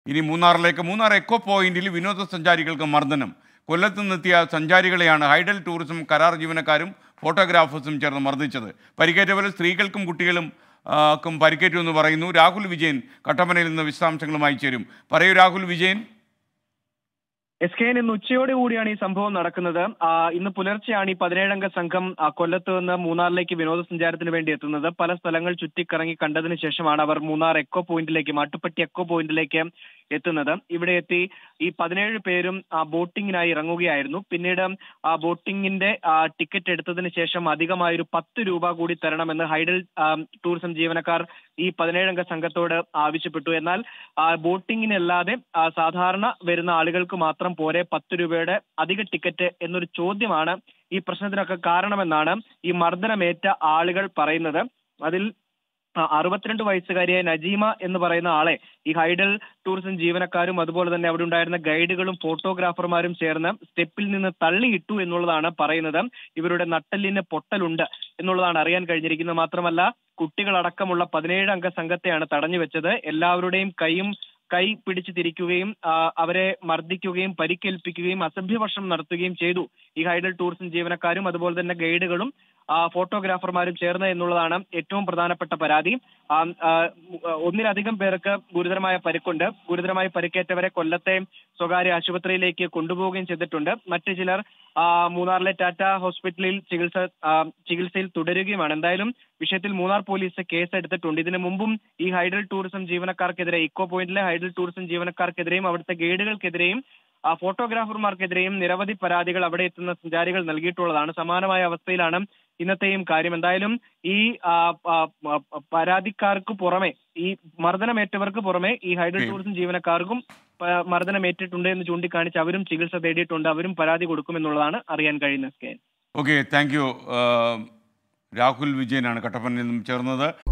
ഇനി മൂന്നാറിലേക്ക് മൂന്നാർ എക്കോ പോയിന്റിൽ വിനോദസഞ്ചാരികൾക്ക് മർദ്ദനം കൊല്ലത്ത് നിന്നെത്തിയ സഞ്ചാരികളെയാണ് ഹൈഡൽ ടൂറിസം കരാർ ജീവനക്കാരും ഫോട്ടോഗ്രാഫേഴ്സും ചേർന്ന് മർദ്ദിച്ചത് പരിക്കേറ്റവരിൽ സ്ത്രീകൾക്കും കുട്ടികളും ആ, ക്കും പരിക്കേറ്റു എന്ന് പറയുന്നു രാഹുൽ വിജയൻ കട്ടപ്പനയിൽ നിന്ന് വിശദാംശങ്ങളുമായി ചേരും പറയൂ Rahul Vijayan S K N ഇന്ന് ഉച്ചയോടെ കൂടിയാണ് ഈ സംഭവം നടക്കുന്നത് ആ, ഇന്ന് പുലർച്ചെയാണ് ഈ പതിനേഴംഗ സംഘം ആ, കൊല്ലത്ത് നിന്ന് മൂന്നാറിലേക്ക് വിനോദസഞ്ചാരത്തിന് വേണ്ടി എത്തുന്നത് പല സ്ഥലങ്ങൾ ചുറ്റിക്കറങ്ങി കണ്ടതിന് ശേഷമാണ് അവർ മൂന്നാർ എക്കോ പോയിന്റിലേക്ക് മാട്ടുപ്പെട്ടി എക്കോ പോയിന്റിലേക്ക് എത്തുന്നത് ഇവിടെ എത്തി ഈ പതിനേഴ് പേരും ആ, ബോട്ടിങ്ങിനായി ഇറങ്ങുകയായിരുന്നു പിന്നീട് ആ ബോട്ടിങ്ങിന്റെ ആ, ടിക്കറ്റ് എടുത്തതിന് ശേഷം അധികമായ ഒരു പത്ത് രൂപ കൂടി തരണമെന്ന് ഹൈഡൽ ആ, ടൂറിസം ജീവനക്കാർ ഈ പതിനേഴംഗ സംഘത്തോട് ആവശ്യപ്പെട്ടു എന്നാൽ ആ, ബോട്ടിങ്ങിനല്ലാതെ ആ, സാധാരണ വരുന്ന ആളുകൾക്ക് മാത്രം പോരെ പത്ത് രൂപയുടെ അധിക ടിക്കറ്റ് എന്നൊരു ചോദ്യമാണ് ഈ പ്രശ്നത്തിനൊക്കെ കാരണമെന്നാണ് ഈ മർദ്ദനമേറ്റ ആളുകൾ പറയുന്നത് അതിൽ ആ, അറുപത്തിരണ്ട് വയസ്സുകാരിയായ നജീമ എന്ന് പറയുന്ന ആളെ ഈ ഹൈഡൽ ടൂറിസം ജീവനക്കാരും അതുപോലെ തന്നെ അവിടെ ഉണ്ടായിരുന്ന ഗൈഡുകളും ഫോട്ടോഗ്രാഫർമാരും ചേർന്ന് സ്റ്റെപ്പിൽ നിന്ന് തള്ളിയിട്ടു എന്നുള്ളതാണ് പറയുന്നത് ഇവരുടെ നട്ടെല്ലിന് പൊട്ടലുണ്ട് എന്നുള്ളതാണ് അറിയാൻ കഴിഞ്ഞിരിക്കുന്നത് മാത്രമല്ല കുട്ടികളടക്കമുള്ള പതിനേഴ് അംഗ സംഘത്തെയാണ് തടഞ്ഞു വെച്ചത് എല്ലാവരുടെയും കൈയും കൈ പിടിച്ചു തിരിക്കുകയും ആ, അവരെ മർദ്ദിക്കുകയും പരിക്കേൽപ്പിക്കുകയും അസഭ്യവർഷം നടത്തുകയും ചെയ്തു ഈ ഹൈഡൽ ടൂറിസം ജീവനക്കാരും അതുപോലെ തന്നെ ഗൈഡുകളും ആ, ഫോട്ടോഗ്രാഫർമാരും ചേർന്ന് എന്നുള്ളതാണ് ഏറ്റവും പ്രധാനപ്പെട്ട പരാതി ആ, ആ, ഒന്നിലധികം പേർക്ക് ഗുരുതരമായ പരിക്കുണ്ട് ഗുരുതരമായി പരിക്കേറ്റവരെ കൊല്ലത്തെ സ്വകാര്യ ആശുപത്രിയിലേക്ക് കൊണ്ടുപോവുകയും ചെയ്തിട്ടുണ്ട് മറ്റു ചിലർ ആ, മൂന്നാറിലെ ടാറ്റ ഹോസ്പിറ്റലിൽ ചികിത്സ ആ, ചികിത്സയിൽ തുടരുകയുമാണ് എന്തായാലും വിഷയത്തിൽ മൂന്നാർ പോലീസ് കേസ് എടുത്തിട്ടുണ്ട് ഇതിനു മുമ്പും ഈ ഹൈഡൽ ടൂറിസം ജീവനക്കാർക്കെതിരെ ഇക്കോ പോയിന്റിലെ ഹൈഡൽ ടൂറിസം ജീവനക്കാർക്കെതിരെയും അവിടുത്തെ ഗൈഡുകൾക്കെതിരെയും ആ, ഫോട്ടോഗ്രാഫർമാർക്കെതിരെയും നിരവധി പരാതികൾ അവിടെ എത്തുന്ന സഞ്ചാരികൾ നൽകിയിട്ടുള്ളതാണ് സമാനമായ അവസ്ഥയിലാണ് ഇന്നത്തെയും കാര്യം എന്തായാലും ഈ ആ, ആ, ആ, പരാതിക്കാർക്ക് പുറമെ ഈ മർദ്ദനമേറ്റവർക്ക് പുറമെ ഈ ഹൈഡൽ Okay. ടൂറിസം ജീവനക്കാർക്കും പ- മർദ്ദനമേറ്റിട്ടുണ്ട് എന്ന് ചൂണ്ടിക്കാണിച്ച് അവരും ചികിത്സ തേടിയിട്ടുണ്ട് അവരും പരാതി കൊടുക്കുമെന്നുള്ളതാണ് അറിയാൻ കഴിയുന്നത് കെ ഓക്കെ താങ്ക് യു രാഹുൽ വിജയനാണ് കട്ടപ്പനയിൽ നിന്നും ചേർന്നത്